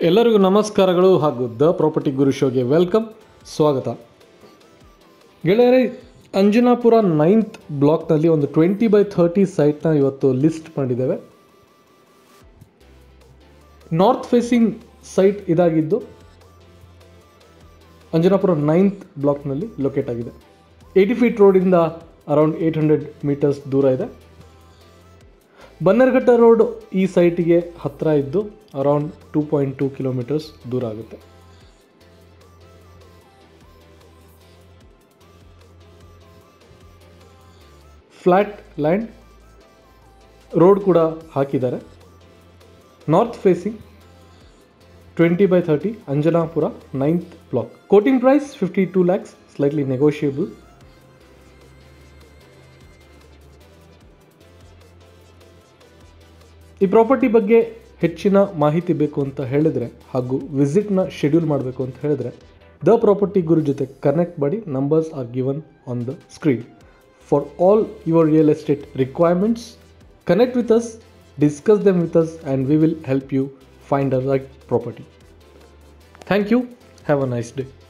ಎಲ್ಲರಿಗೂ ನಮಸ್ಕಾರಗಳು ಹಾಗೂ ದ ಪ್ರಾಪರ್ಟಿ ಗುರು ಶೋಗೆ ವೆಲ್ಕಮ್ ಸ್ವಾಗತ ಗೆಳೆಯರೇ ಅಂಜನಾಪುರ ನೈನ್ತ್ ಬ್ಲಾಕ್ನಲ್ಲಿ ಒಂದು ಟ್ವೆಂಟಿ ಬೈ ಥರ್ಟಿ ಸೈಟ್ನ ಇವತ್ತು ಲಿಸ್ಟ್ ಮಾಡಿದ್ದೇವೆ ನಾರ್ತ್ ಫೇಸಿಂಗ್ ಸೈಟ್ ಇದಾಗಿದ್ದು ಅಂಜನಾಪುರ ನೈನ್ತ್ ಬ್ಲಾಕ್ನಲ್ಲಿ ಲೊಕೇಟ್ ಆಗಿದೆ ಏಯ್ಟಿ ಫೀಟ್ ರೋಡಿಂದ ಅರೌಂಡ್ ಏಯ್ಟ್ ಹಂಡ್ರೆಡ್ ಮೀಟರ್ಸ್ ದೂರ ಇದೆ ಬನ್ನರ್ಘಟ್ಟ ರೋಡ್ ಈ ಸೈಟಿಗೆ ಹತ್ತಿರ ಇದ್ದು around two point two kilometres ದೂರ ಆಗುತ್ತೆ ಫ್ಲ್ಯಾಟ್ ಲ್ಯಾಂಡ್ ರೋಡ್ ಕೂಡ ಹಾಕಿದ್ದಾರೆ north facing twenty by thirty Anjanapura ninth block quoting price fifty two lakhs slightly negotiable ಈ ಪ್ರಾಪರ್ಟಿ ಬಗ್ಗೆ ಹೆಚ್ಚಿನ ಮಾಹಿತಿ ಬೇಕು ಅಂತ ಹೇಳಿದರೆ ಹಾಗೂ ವಿಸಿಟ್ನ ಶೆಡ್ಯೂಲ್ ಮಾಡಬೇಕು ಅಂತ ಹೇಳಿದ್ರೆ ದ ಪ್ರಾಪರ್ಟಿ ಗುರು ಜೊತೆ ಕನೆಕ್ಟ್ ಮಾಡಿ numbers are given on the screen for all your real estate requirements connect with us discuss them with us and we will help you find a right property thank you have a nice day